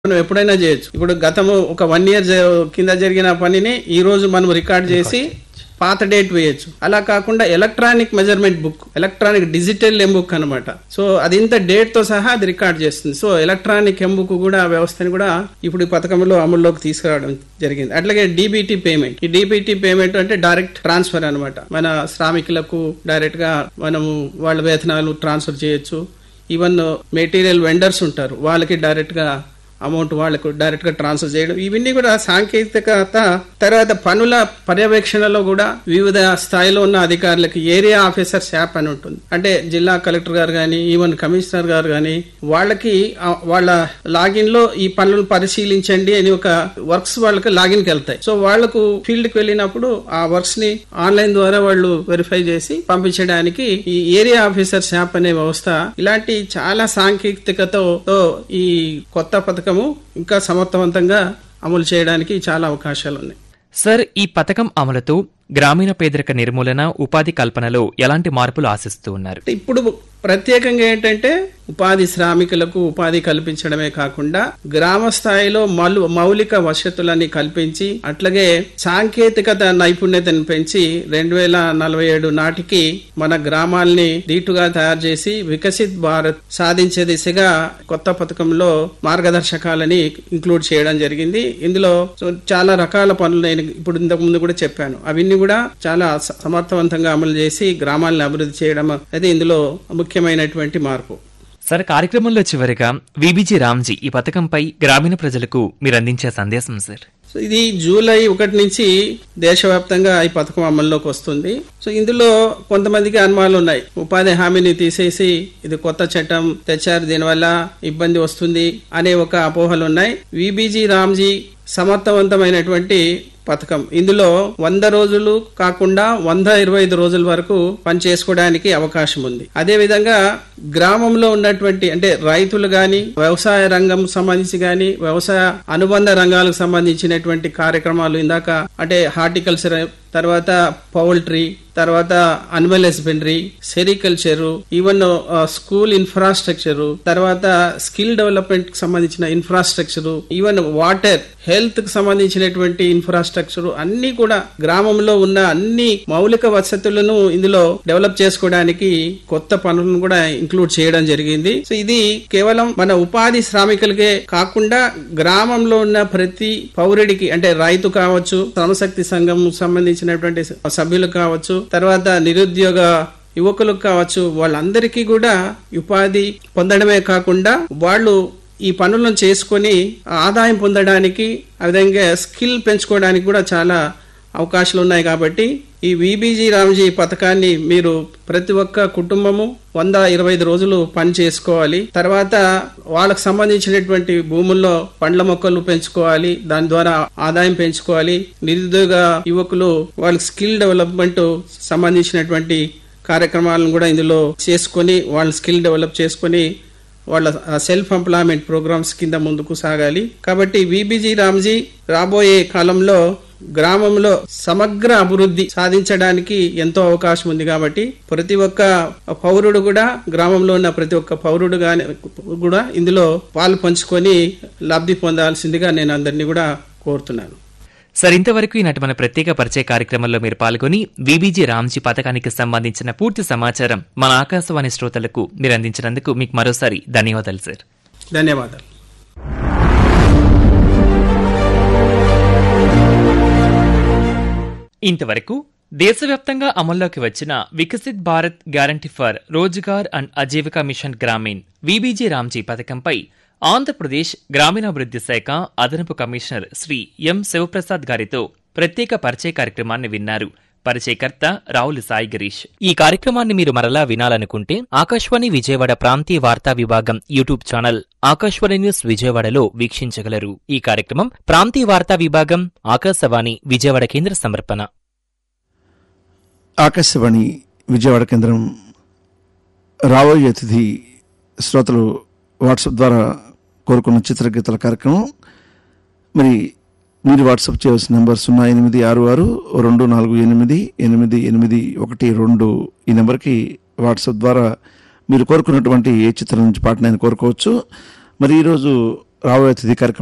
మనం ఎప్పుడైనా చేయొచ్చు ఇప్పుడు గతము ఒక వన్ ఇయర్ కింద జరిగిన పనిని ఈ రోజు మనం రికార్డ్ చేసి పాత డేట్ వేయొచ్చు అలా కాకుండా electronic measurement book electronic digital M book అనమాట సో అది ఇంత డేట్ తో సహా అది రికార్డ్ చేస్తుంది సో ఎలక్ట్రానిక్ ఎంబుక్ కూడా వ్యవస్థని కూడా ఇప్పుడు ఈ పథకంలో అమల్లోకి తీసుకురావడం జరిగింది అట్లాగే డీబీటీ పేమెంట్ ఈ డీబీటీ పేమెంట్ అంటే డైరెక్ట్ ట్రాన్స్ఫర్ అనమాట మన శ్రామికులకు డైరెక్ట్ గా మనము వాళ్ళ వేతనాలు ట్రాన్స్ఫర్ చేయొచ్చు ఈవెన్ మెటీరియల్ వెండర్స్ ఉంటారు వాళ్ళకి డైరెక్ట్ గా అమౌంట్ వాళ్ళకు డైరెక్ట్ గా ట్రాన్స్ఫర్ చేయడం ఇవన్నీ కూడా సాంకేతికత తర్వాత పనుల పర్యవేక్షణలో కూడా వివిధ స్థాయిలో ఉన్న అధికారులకి ఏరియా ఆఫీసర్స్ యాప్ అని ఉంటుంది అంటే జిల్లా కలెక్టర్ గారు కానీ ఈవెన్ కమిషనర్ గారు కానీ వాళ్ళకి ఆ వాళ్ళ లాగిన్ లో ఈ పనులను పరిశీలించండి అని ఒక వర్క్స్ వాళ్ళకి లాగిన్ కి వెళ్తాయి సో వాళ్ళకు ఫీల్డ్ కి వెళ్ళినప్పుడు ఆ వర్క్స్ ని ఆన్లైన్ ద్వారా వాళ్ళు వెరిఫై చేసి పంపించడానికి ఈ ఏరియా ఆఫీసర్స్ యాప్ అనే వ్యవస్థ ఇలాంటి చాలా సాంకేతికతో తో ఈ కొత్త పథకము ఇంకా సమర్థవంతంగా అమలు చేయడానికి చాలా అవకాశాలు ఉన్నాయి సార్ ఈ పథకం అమలుతో గ్రామీణ పేదరిక నిర్మూలన ఉపాధి కల్పనలో ఎలాంటి మార్పులు ఆశిస్తూ ఉన్నారు అంటే ఇప్పుడు ప్రత్యేకంగా ఏంటంటే ఉపాధి శ్రామికులకు ఉపాధి కల్పించడమే కాకుండా గ్రామ స్థాయిలో మలు మౌలిక వసతులని కల్పించి అట్లాగే సాంకేతికత నైపుణ్యతను పెంచి రెండు వేల నలభై ఏడు నాటికి మన గ్రామాల్ని ధీటుగా తయారు చేసి వికసిత్ భారత్ సాధించే దిశగా కొత్త పథకంలో మార్గదర్శకాలని ఇంక్లూడ్ చేయడం జరిగింది ఇందులో సో చాలా రకాల పనులు నేను ఇప్పుడు ఇంతకు ముందు కూడా చెప్పాను అవన్నీ కూడా చాలా స- సమర్థవంతంగా అమలు చేసి గ్రామాలను అభివృద్ధి చేయడం అయితే ఇందులో ముఖ్యమైనటువంటి మార్పు సార్ కార్యక్రమంలో చివరిగా విబిజి రామ్జీ ఈ పథకంపై గ్రామీణ ప్రజలకు మీరు అందించే సందేశం సార్ సో ఇది జూలై ఒకటి నుంచి దేశవ్యాప్తంగా ఈ పథకం అమల్లోకి వస్తుంది సో ఇందులో కొంతమందికి అనుమానాలు ఉన్నాయి ఉపాధి హామీని తీసేసి ఇది కొత్త చట్టం తెచ్చారు దీనివల్ల ఇబ్బంది వస్తుంది అనే ఒక అపోహలు ఉన్నాయి విబీజీ రామ్జీ సమర్థవంతమైనటువంటి పథకం ఇందులో వంద రోజులు కాకుండా వంద ఇరవై ఐదు రోజుల వరకు పని చేసుకోవడానికి అవకాశం ఉంది అదే విధంగా గ్రామంలో ఉన్నటువంటి అంటే రైతులు గాని వ్యవసాయ రంగం సంబంధించి గాని వ్యవసాయ అనుబంధ రంగాలకు సంబంధించినటువంటి కార్యక్రమాలు ఇందాక అంటే హార్టికల్చర్ తర్వాత పౌల్ట్రీ తర్వాత animal husbandry sericulture even school infrastructure తర్వాత స్కిల్ డెవలప్మెంట్ కి సంబంధించిన ఇన్ఫ్రాస్ట్రక్చర్ ఈవెన్ వాటర్ హెల్త్ కి సంబంధించినటువంటి ఇన్ఫ్రాస్ట్రక్చర్ అన్ని కూడా గ్రామంలో ఉన్న అన్ని మౌలిక వసతులను ఇందులో డెవలప్ చేసుకోవడానికి కొత్త పనులను కూడా ఇంక్లూడ్ చేయడం జరిగింది సో ఇది కేవలం మన ఉపాధి శ్రామికులకే కాకుండా గ్రామంలో ఉన్న ప్రతి పౌరుడికి అంటే రైతు కావచ్చు శ్రమశక్తి సంఘం సంబంధించినటువంటి సభ్యులు కావచ్చు తర్వాత నిరుద్యోగ యువకులకు కావచ్చు వాళ్ళందరికీ కూడా ఉపాధి పొందడమే కాకుండా వాళ్ళు ఈ పనులను చేసుకొని ఆదాయం పొందడానికి ఆ విధంగా స్కిల్ పెంచుకోవడానికి కూడా చాలా అవకాశాలు ఉన్నాయి కాబట్టి ఈ విబీజీ రామ్జీ పథకాన్ని మీరు ప్రతి ఒక్క కుటుంబము వంద ఇరవై ఐదు రోజులు పని చేసుకోవాలి తర్వాత వాళ్ళకు సంబంధించినటువంటి భూముల్లో పండ్ల మొక్కలు పెంచుకోవాలి దాని ద్వారా ఆదాయం పెంచుకోవాలి నిరుద్యోగ యువకులు వాళ్ళకి స్కిల్ డెవలప్మెంట్ సంబంధించినటువంటి కార్యక్రమాలను కూడా ఇందులో చేసుకొని వాళ్ళ స్కిల్ డెవలప్ చేసుకొని వాళ్ళ సెల్ఫ్ ఎంప్లాయ్మెంట్ ప్రోగ్రామ్స్ కింద ముందుకు సాగాలి కాబట్టి విబిజీ రామ్జీ రాబోయే కాలంలో గ్రామంలో సమగ్ర అభివృద్ధి సాధించడానికి ఎంతో అవకాశం ఉంది కాబట్టి ప్రతి ఒక్క పౌరుడు కూడా గ్రామంలో ఉన్న ప్రతి ఒక్క పౌరుడు గాని కూడా ఇందులో పాలు పంచుకొని లబ్ధి పొందాల్సిందిగా నేను అందరినీ కూడా కోరుతున్నాను సార్ ఇంతవరకు ఈనాటి మన ప్రత్యేక పరిచయ కార్యక్రమంలో మీరు పాల్గొని విబిజి రామ్జీ పథకానికి సంబంధించిన పూర్తి సమాచారం మన ఆకాశవాణి శ్రోతలకు మీరు అందించినందుకు మీకు మరోసారి ధన్యవాదాలు సార్ ధన్యవాదాలు ఇంతవరకు దేశవ్యాప్తంగా అమల్లోకి వచ్చిన Viksit Bharat guarantee for Rozgar and Ajeevika mission Gramin VBG RAM G పథకంపై ఆంధ్రప్రదేశ్ గ్రామీణాభివృద్ధి శాఖ అదనపు కమిషనర్ శ్రీ ఎం శివప్రసాద్ గారితో ప్రత్యేక పరిచయ కార్యక్రమాన్ని విన్నారు పరిచయకర్త రావులు సాయి గిరీష్ ఈ కార్యక్రమాన్ని మీరు మరలా వినాలనుకుంటే ఆకాశవాణి విజయవాడ ప్రాంతీయ వార్తా విభాగం యూట్యూబ్ ఛానల్ ఆకాశవాణి న్యూస్ విజయవాడలో వీక్షించగలరు ఈ కార్యక్రమం ప్రాంతీయ వార్తా విభాగం ఆకాశవాణి విజయవాడ కేంద్ర సమర్పణ ఆకాశవాణి విజయవాడ కేంద్రం రాబోయే అతిథి శ్రోతలు వాట్సాప్ ద్వారా కోరుకున్న చిత్రగీతల కార్యక్రమం మరి మీరు వాట్సాప్ చేయవలసిన నెంబర్ సున్నా ఎనిమిది ఆరు ఆరు రెండు నాలుగు ఎనిమిది ఎనిమిది ఎనిమిది ఒకటి రెండు ఈ నెంబర్కి వాట్సాప్ ద్వారా మీరు కోరుకున్నటువంటి ఏ చిత్రం నుంచి పాటనైనా కోరుకోవచ్చు మరి ఈరోజు రాబోయే అతిథి కార్యక్రమం